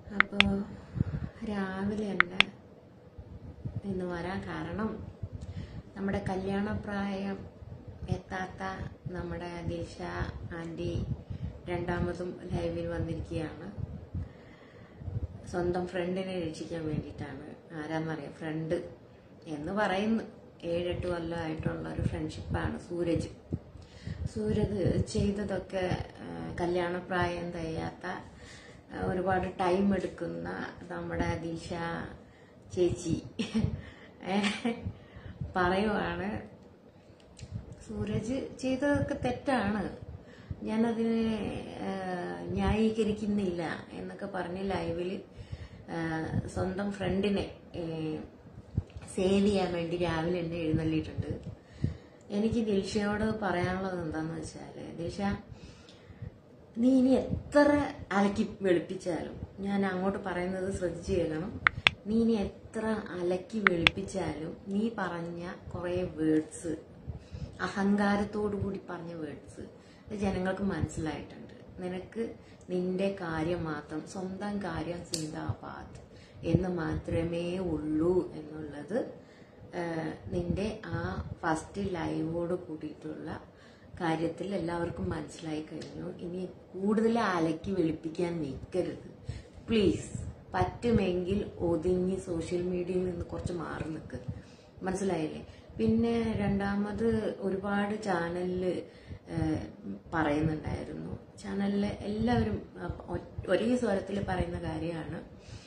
അപ്പോൾ രാവിലെ തന്നെ ഇന്ന് വരാൻ കാരണം നമ്മുടെ കല്യാണപ്രായം എത്താത്ത നമ്മുടെ ദിൽഷ ആൻറ്റി രണ്ടാമതും ലൈവിൽ വന്നിരിക്കുകയാണ് സ്വന്തം ഫ്രണ്ടിനെ രക്ഷിക്കാൻ വേണ്ടിയിട്ടാണ് ആരാന്നറിയാം ഫ്രണ്ട് എന്ന് പറയുന്നു ഏഴെട്ട് കൊല്ലമായിട്ടുള്ള ഒരു ഫ്രണ്ട്ഷിപ്പാണ് സൂരജ് സൂരജ് ചെയ്തതൊക്കെ ആ, കല്യാണപ്രായം തികയാത്ത ആ, ഒരുപാട് ടൈം എടുക്കുന്ന നമ്മുടെ ദിശ ചേച്ചി ഏ, പറയുവാണ് സൂരജ് ചെയ്തതൊക്കെ തെറ്റാണ് ഞാനതിനെ ആ, ന്യായീകരിക്കുന്നില്ല എന്നൊക്കെ പറഞ്ഞ് ലൈവിൽ സ്വന്തം ഫ്രണ്ടിനെ സേവ് ചെയ്യാൻ വേണ്ടി രാവിലെ എന്നെ എഴുന്നള്ളിയിട്ടുണ്ട് എനിക്ക് ദിൽഷയോട് പറയാനുള്ളത് എന്താന്ന് വെച്ചാല് ദിൽഷ നീ ഇനി എത്ര അലക്കി വെളുപ്പിച്ചാലും ഞാൻ അങ്ങോട്ട് പറയുന്നത് ശ്രദ്ധിച്ചു കേൾക്കണം നീ ഇനി എത്ര അലക്കി വെളുപ്പിച്ചാലും നീ പറഞ്ഞ കുറെ വേർഡ്സ് അഹങ്കാരത്തോടു കൂടി പറഞ്ഞ വേർഡ്സ് ജനങ്ങൾക്ക് മനസ്സിലായിട്ടുണ്ട് നിനക്ക് നിന്റെ കാര്യം മാത്രം സ്വന്തം കാര്യം സിന്ദാബാദ് എന്ന് മാത്രമേ ഉള്ളൂ എന്നുള്ളത് ആ, നിന്റെ ആ ഫസ്റ്റ് ലൈവോട് കൂടിയിട്ടുള്ള കാര്യത്തിൽ എല്ലാവർക്കും മനസ്സിലായി കഴിഞ്ഞു ഇനി കൂടുതൽ അലക്കി വെളുപ്പിക്കാൻ നിൽക്കരുത് പ്ലീസ് പറ്റുമെങ്കിൽ ഒതുങ്ങി സോഷ്യൽ മീഡിയയിൽ നിന്ന് കുറച്ച് മാറി നിൽക്ക് മനസ്സിലായില്ലേ പിന്നെ രണ്ടാമത് ഒരുപാട് ചാനലില് പറയുന്നുണ്ടായിരുന്നു ചാനലിലെ എല്ലാവരും ആ, ഒ- ഒരേ സ്വരത്തിൽ പറയുന്ന കാര്യമാണ്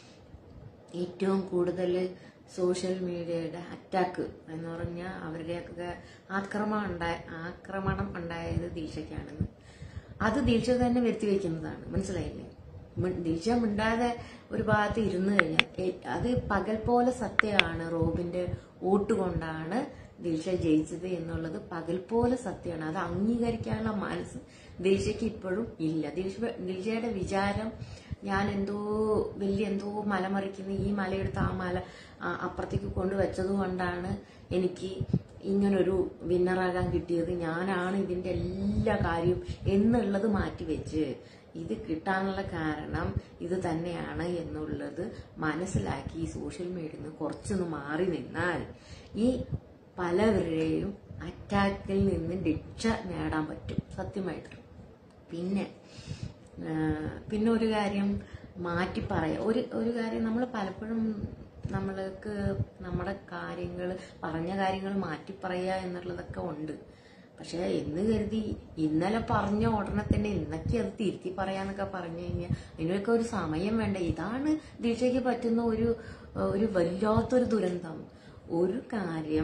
ഏറ്റവും കൂടുതൽ സോഷ്യൽ മീഡിയയുടെ അറ്റാക്ക് എന്ന് പറഞ്ഞാൽ അവരുടെയൊക്കെ ആക്രമണം ഉണ്ടായ ആക്രമണം ഉണ്ടായത് ദീക്ഷയ്ക്കാണെന്ന് അത് ദീക്ഷ തന്നെ വരുത്തി വെക്കുന്നതാണ് മനസ്സിലായില്ലേ മി- ദീക്ഷ മിണ്ടാതെ ഒരു ഭാഗത്ത് ഇരുന്ന് കഴിഞ്ഞാൽ ഏ- അത് പകൽ പോലെ സത്യമാണ് റോബിന്റെ വോട്ട് കൊണ്ടാണ് ദിൽഷ ജയിച്ചത് എന്നുള്ളത് പകൽ പോലെ സത്യമാണ് അത് അംഗീകരിക്കാനുള്ള മനസ്സ് ദിൽഷയ്ക്ക് ഇപ്പോഴും ഇല്ല ദിൽഷ ദിൽഷയുടെ വിചാരം ഞാൻ എന്തോ വലിയ എന്തോ മല മറിക്കുന്ന ഈ മലയെടുത്ത് ആ മല ആ, അപ്പുറത്തേക്ക് കൊണ്ടുവച്ചത് കൊണ്ടാണ് എനിക്ക് ഇങ്ങനൊരു വിന്നറാകാൻ കിട്ടിയത് ഞാനാണ് ഇതിന്റെ എല്ലാ കാര്യവും എന്നുള്ളത് മാറ്റിവെച്ച് ഇത് കിട്ടാനുള്ള കാരണം ഇത് തന്നെയാണ് എന്നുള്ളത് മനസ്സിലാക്കി ഈ സോഷ്യൽ മീഡിയയിൽ നിന്ന് കുറച്ചൊന്ന് മാറി നിന്നാൽ ഈ പലവരുടെയും അറ്റാക്കിൽ നിന്ന് രക്ഷ നേടാൻ പറ്റും സത്യമായിട്ടും പിന്നെ ആ, പിന്നെ ഒരു കാര്യം മാറ്റി പറയാം ഒരു ഒരു കാര്യം നമ്മൾ പലപ്പോഴും നമ്മൾക്ക് നമ്മുടെ കാര്യങ്ങൾ പറഞ്ഞ കാര്യങ്ങൾ മാറ്റി പറയുക എന്നുള്ളതൊക്കെ ഉണ്ട് പക്ഷെ എന്ന് കരുതി ഇന്നലെ പറഞ്ഞ ഉടനെ തന്നെ ഇന്നൊക്കെ അത് തിരുത്തി പറയാന്നൊക്കെ പറഞ്ഞു കഴിഞ്ഞാൽ അതിനൊക്കെ ഒരു സമയം വേണ്ട ഇതാണ് ദീക്ഷയ്ക്ക് പറ്റുന്ന ഒരു ഒരു വല്ലാത്തൊരു ദുരന്തം ഒരു കാര്യം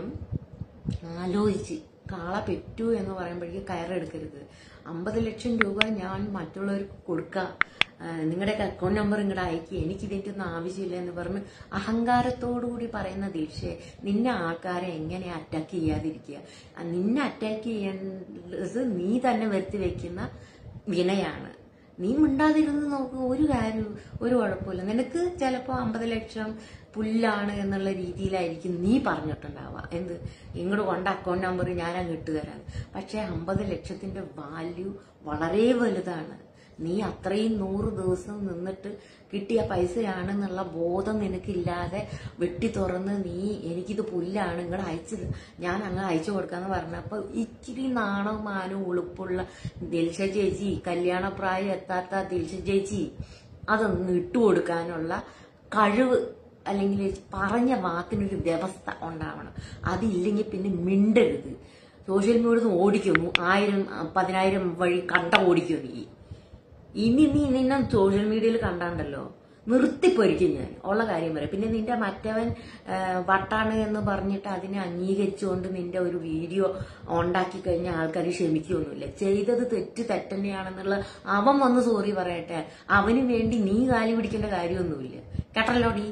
ആലോചിച്ച് കാള പെറ്റു എന്ന് പറയുമ്പോഴേക്ക് കയറെടുക്കരുത് അമ്പത് ലക്ഷം രൂപ ഞാൻ മറ്റുള്ളവർക്ക് കൊടുക്കാം നിങ്ങളുടെ അക്കൗണ്ട് നമ്പർ ഇങ്ങോട്ട് അയക്കുക എനിക്ക് ഇതിന്റെ ഒന്നും ആവശ്യമില്ല എന്ന് പറഞ്ഞ് അഹങ്കാരത്തോടുകൂടി പറയുന്ന ദീക്ഷയെ നിന്നെ ആൾക്കാരെ എങ്ങനെ അറ്റാക്ക് ചെയ്യാതിരിക്കുക ആ, നിന്നെ അറ്റാക്ക് ചെയ്യേണ്ടത് നീ തന്നെ വരുത്തി വെക്കുന്ന വിനയാണ് നീ മിണ്ടാതിരുന്ന് നോക്കുക ഒരു കാര്യം ഒരു കുഴപ്പമില്ല നിനക്ക് ചിലപ്പോൾ അമ്പത് ലക്ഷം പുല്ലാണ് എന്നുള്ള രീതിയിലായിരിക്കും നീ പറഞ്ഞിട്ടുണ്ടാവുക എന്ത് ഇങ്ങോട്ട് കൊണ്ട് അക്കൗണ്ട് നമ്പർ ഞാൻ അങ്ങ് ഇട്ട് തരാം പക്ഷെ അമ്പത് ലക്ഷത്തിന്റെ വാല്യൂ വളരെ വലുതാണ് നീ അത്രയും നൂറ് ദിവസം നിന്നിട്ട് കിട്ടിയ പൈസയാണെന്നുള്ള ബോധം നിനക്കില്ലാതെ വെട്ടി തുറന്ന് നീ എനിക്കിത് പുല്ലാണ് ഇങ്ങോട്ട് അയച്ചത് ഞാൻ അങ്ങ് അയച്ചു കൊടുക്കാന്ന് പറഞ്ഞപ്പോ ഇച്ചിരി നാണവും മാനവും ഉളുപ്പുള്ള ദിൽഷ ചേച്ചി കല്യാണപ്രായം എത്താത്ത ദിൽഷ ചേച്ചി അതൊന്ന് ഇട്ടുകൊടുക്കാനുള്ള കഴിവ് അല്ലെങ്കിൽ പറഞ്ഞ വാക്കിനൊരു വ്യവസ്ഥ ഉണ്ടാവണം അതില്ലെങ്കിൽ പിന്നെ മിണ്ടരുത് സോഷ്യൽ മീഡിയ ഓടിക്കുന്നു ആയിരം പതിനായിരം വഴി കണ്ട ഓടിക്കും നീ ഇനി നീ നിന്നെ സോഷ്യൽ മീഡിയയിൽ കണ്ടാണ്ടല്ലോ നിർത്തിപ്പൊരിക്കും ഞാൻ ഉള്ള കാര്യം പറയാം പിന്നെ നിന്റെ മറ്റവൻ ആ, വട്ടാണ് എന്ന് പറഞ്ഞിട്ട് അതിനെ അംഗീകരിച്ചുകൊണ്ട് നിന്റെ ഒരു വീഡിയോ ഉണ്ടാക്കി കഴിഞ്ഞാൽ ആൾക്കാർ ക്ഷമിക്കുകയൊന്നുമില്ല ചെയ്തത് തെറ്റ് തെറ്റന്നെയാണെന്നുള്ള അവൻ വന്ന് സോറി പറയട്ടെ അവന് വേണ്ടി നീ കാലി പിടിക്കേണ്ട കാര്യമൊന്നുമില്ല കേട്ടല്ലോ നീ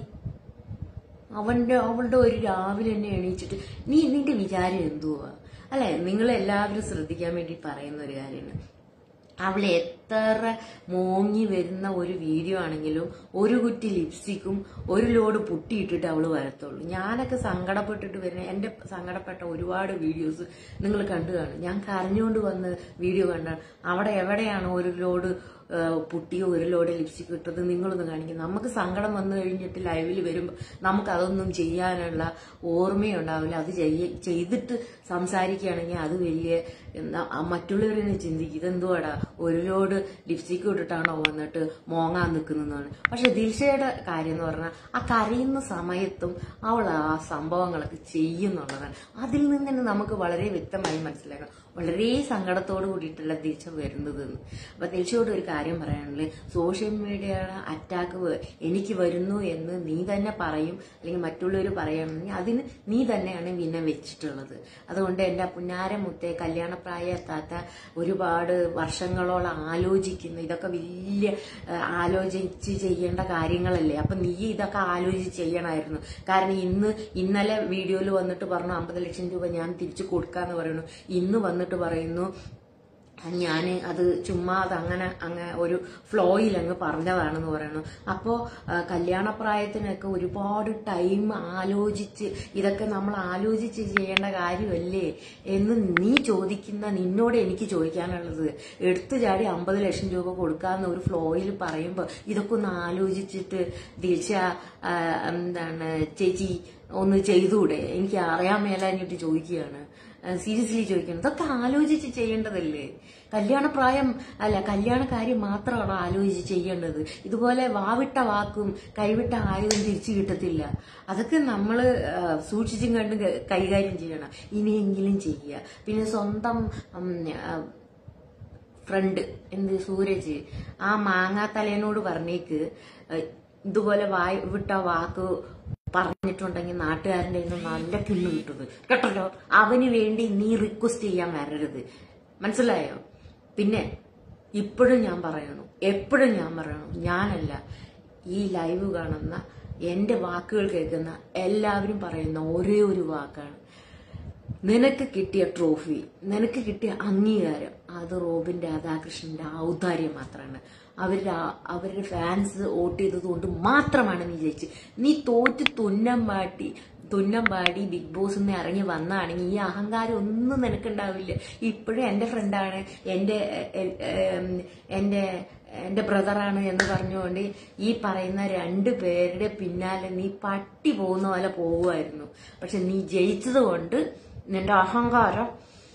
അവന്റെ അവളുടെ ഒരു രാവിലെ തന്നെ എണീച്ചിട്ട് നീ നിന്റെ വിചാരം എന്തുവാ അല്ലെ നിങ്ങൾ എല്ലാവരും ശ്രദ്ധിക്കാൻ വേണ്ടി പറയുന്ന ഒരു കാര്യമാണ് അവൾ എത്ര മോങ്ങി വരുന്ന ഒരു വീഡിയോ ആണെങ്കിലും ഒരു കുറ്റി ലിപ്സ്റ്റിക്കും ഒരു ലോഡ് പുട്ടിയിട്ടിട്ട് അവള് വരത്തുള്ളൂ ഞാനൊക്കെ സങ്കടപ്പെട്ടിട്ട് വരുന്ന എന്റെ സങ്കടപ്പെട്ട ഒരുപാട് വീഡിയോസ് നിങ്ങൾ കണ്ടു കാണും ഞാൻ കരഞ്ഞുകൊണ്ട് വന്ന് വീഡിയോ കണ്ടാണ് അവിടെ എവിടെയാണ് ഒരു ലോഡ് ആ, പുട്ടിയോ ഒരു ലോഡ് ലിപ്സ്റ്റിക് ഇട്ടത് നിങ്ങളൊന്ന് കാണിക്കും നമുക്ക് സങ്കടം വന്നു കഴിഞ്ഞിട്ട് ലൈവിൽ വരുമ്പോൾ നമുക്ക് അതൊന്നും ചെയ്യാനുള്ള ഓർമ്മയുണ്ടാവില്ല അത് ചെയ്യ ചെയ്തിട്ട് സംസാരിക്കുകയാണെങ്കിൽ അത് വലിയ എന്താ ആ മറ്റുള്ളവരെന്നെ ചിന്തിക്കും ഇതെന്തുവാടാ ഒരു ലോഡ് ലിപ്സ്റ്റിക് ഇട്ടിട്ടാണോ വന്നിട്ട് മോങ്ങാൻ നിൽക്കുന്നതാണ് പക്ഷെ ദിൽഷയുടെ കാര്യം എന്ന് പറഞ്ഞാൽ ആ കരയുന്ന സമയത്തും അവൾ ആ സംഭവങ്ങളൊക്കെ ചെയ്യുന്നുള്ളതാണ് അതിൽ നിന്ന് തന്നെ നമുക്ക് വളരെ വ്യക്തമായി മനസ്സിലാക്കാം വളരെ സങ്കടത്തോട് കൂടിയിട്ടുള്ള ദിൽഷ വരുന്നത് എന്ന് അപ്പൊ ദിൽഷയോട് ഒരു കാര്യം പറയാനുള്ളത് സോഷ്യൽ മീഡിയയുടെ അറ്റാക്ക് എനിക്ക് വരുന്നു എന്ന് നീ തന്നെ പറയും അല്ലെങ്കിൽ മറ്റുള്ളവർ പറയുകയാണെങ്കിൽ അതിന് നീ തന്നെയാണ് വിന വെച്ചിട്ടുള്ളത് അതുകൊണ്ട് എന്റെ പുന്നാരമുത്തെ കല്യാണപ്രായ എത്താത്ത ഒരുപാട് വർഷങ്ങളോളം ആലോചിക്കുന്നു ഇതൊക്കെ വലിയ ആ, ആലോചിച്ച് ചെയ്യേണ്ട കാര്യങ്ങളല്ലേ അപ്പൊ നീ ഇതൊക്കെ ആലോചിച്ച് ചെയ്യണമായിരുന്നു കാരണം ഇന്ന് ഇന്നലെ വീഡിയോയിൽ വന്നിട്ട് പറഞ്ഞു അമ്പത് ലക്ഷം രൂപ ഞാൻ തിരിച്ചു കൊടുക്കാന്ന് പറയുന്നു ഇന്ന് വന്നിട്ട് പറയുന്നു ഞാൻ അത് ചുമ്മാ അത് അങ്ങനെ അങ്ങ് ഒരു ഫ്ലോയിൽ അങ്ങ് പറഞ്ഞതാണെന്ന് പറയുന്നു അപ്പോൾ കല്യാണപ്രായത്തിനൊക്കെ ഒരുപാട് ടൈം ആലോചിച്ച് ഇതൊക്കെ നമ്മൾ ആലോചിച്ച് ചെയ്യേണ്ട കാര്യമല്ലേ എന്ന് നീ ചോദിക്കുന്ന നിന്നോട് എനിക്ക് ചോദിക്കാനുള്ളത് എടുത്തു ചാടി അമ്പത് ലക്ഷം രൂപ കൊടുക്കാന്ന് ഒരു ഫ്ലോയിൽ പറയുമ്പോൾ ഇതൊക്കെ ഒന്ന് ആലോചിച്ചിട്ട് ദിൽഷ ആ, എന്താണ് ചേച്ചി ഒന്ന് ചെയ്തുകൂടെ എനിക്ക് അറിയാൻ മേലാഞ്ഞിട്ട് ചോദിക്കുകയാണ് സീരിയസ്ലി ചോദിക്കണം ഇതൊക്കെ ആലോചിച്ച് ചെയ്യേണ്ടതല്ലേ കല്യാണപ്രായം അല്ല കല്യാണ കാര്യം മാത്രമാണ് ആലോചിച്ച് ചെയ്യേണ്ടത് ഇതുപോലെ വാവിട്ട വാക്കും കൈവിട്ട ആയുധം തിരിച്ചു കിട്ടത്തില്ല അതൊക്കെ നമ്മൾ സൂക്ഷിച്ചും കണ്ടും ക- കൈകാര്യം ചെയ്യണം ഇനിയെങ്കിലും ചെയ്യുക പിന്നെ സ്വന്തം ഉം, ആ, ഫ്രണ്ട് എന്ത് സൂരജ് ആ മാങ്ങാ തലേനോട് പറഞ്ഞേക്ക് ഏഹ്, ഇതുപോലെ വായി വിട്ട വാക്ക് പറഞ്ഞിട്ടുണ്ടെങ്കിൽ നാട്ടുകാരൻ്റെ കയ്യിൽ നിന്ന് നല്ല കിണ്ണു കിട്ടുന്നത് കേട്ടല്ലോ അവന് വേണ്ടി നീ റിക്വസ്റ്റ് ചെയ്യാൻ വരരുത് മനസ്സിലായോ പിന്നെ ഇപ്പോഴും ഞാൻ പറയണു എപ്പോഴും ഞാൻ പറയണു ഞാനല്ല ഈ ലൈവ് കാണുന്ന എന്റെ വാക്കുകൾ കേൾക്കുന്ന എല്ലാവരും പറയുന്ന ഒരേ ഒരു വാക്കാണ് നിനക്ക് കിട്ടിയ ട്രോഫി നിനക്ക് കിട്ടിയ അംഗീകാരം അത് റോബിൻ രാധാകൃഷ്ണന്റെ ഔദാര്യം മാത്രമാണ് അവരുടെ ആ- അവരുടെ ഫാൻസ് വോട്ട് ചെയ്തത് കൊണ്ട് മാത്രമാണ് നീ ജയിച്ചത് നീ തോറ്റ് തുന്നം പാട്ടി തുന്നം പാടി ബിഗ് ബോസ് നിന്ന് ഇറങ്ങി വന്നാണെങ്കിൽ ഈ അഹങ്കാരം ഒന്നും നിനക്കുണ്ടാവില്ല ഇപ്പോഴും എന്റെ ഫ്രണ്ടാണ് എന്റെ എ- എ- എന്റെ എന്റെ ബ്രദറാണ് എന്ന് പറഞ്ഞുകൊണ്ട് ഈ പറയുന്ന രണ്ട് പേരുടെ പിന്നാലെ നീ പട്ടി പോകുന്ന പോലെ പോവുമായിരുന്നു പക്ഷെ നീ ജയിച്ചത് കൊണ്ട് നിന്റെ അഹങ്കാരം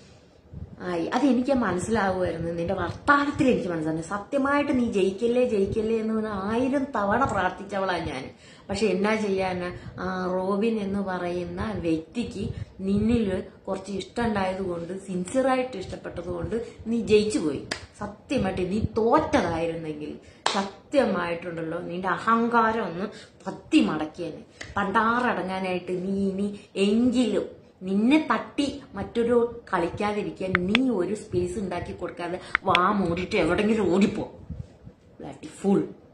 ആയി അതെനിക്ക് മനസ്സിലാവുമായിരുന്നു നിന്റെ വർത്താനത്തിൽ എനിക്ക് മനസ്സിലായി സത്യമായിട്ട് നീ ജയിക്കല്ലേ ജയിക്കല്ലേ എന്ന് പറഞ്ഞ് ആയിരം തവണ പ്രാർത്ഥിച്ചവളാ ഞാൻ പക്ഷെ എന്നാ ചെയ്യാൻ ആ റോബിൻ എന്ന് പറയുന്ന വ്യക്തിക്ക് നിന്നിൽ കുറച്ച് ഇഷ്ടമുണ്ടായത് കൊണ്ട് സിൻസിയറായിട്ട് ഇഷ്ടപ്പെട്ടത് കൊണ്ട് നീ ജയിച്ചു പോയി സത്യമായിട്ട് നീ തോറ്റതായിരുന്നെങ്കിൽ സത്യമായിട്ടുണ്ടല്ലോ നിന്റെ അഹങ്കാരം ഒന്ന് പത്തി മടക്കിയേനെ പണ്ടാറടങ്ങാനായിട്ട് നീ ഇനി എങ്കിലും നിന്നെ തട്ടി മറ്റൊരു കളിക്കാതിരിക്കാൻ നീ ഒരു സ്പേസ് ഉണ്ടാക്കി കൊടുക്കാതെ വാ മൂടിയിട്ട് എവിടെങ്കിലും ഓടിപ്പോ ഫുൾ